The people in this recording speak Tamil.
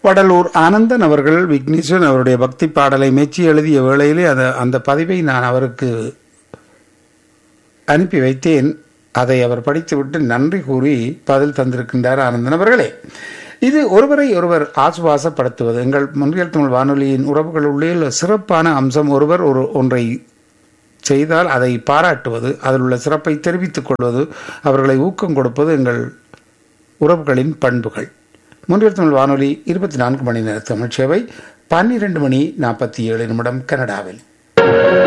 வடலூர் ஆனந்தன் அவர்கள் விக்னேஸ்வரன் அவருடைய பக்தி பாடலை மெச்சி எழுதிய வேளையிலே அந்த அந்த பதிவை நான் அவருக்கு அனுப்பி வைத்தேன் அதை அவர் படித்துவிட்டு நன்றி கூறி பதில் தந்திருக்கின்றார் ஆனந்தன் அவர்களே இது ஒருவரை ஒருவர் ஆசுவாசப்படுத்துவது எங்கள் முன்னியல் தமிழ் வானொலியின் உறவுகளுள்ளே உள்ள சிறப்பான அம்சம் ஒருவர் ஒரு ஒன்றை செய்தால் அதை பாராட்டுவது அதில் உள்ள சிறப்பை தெரிவித்துக் கொள்வது அவர்களை ஊக்கம் கொடுப்பது எங்கள் உறவுகளின் பண்புகள் முன்னியல் தமிழ் வானொலி இருபத்தி நான்கு மணி நேர தமிழ் சேவை பன்னிரண்டு மணி நாற்பத்தி ஏழு நிமிடம் கனடாவில்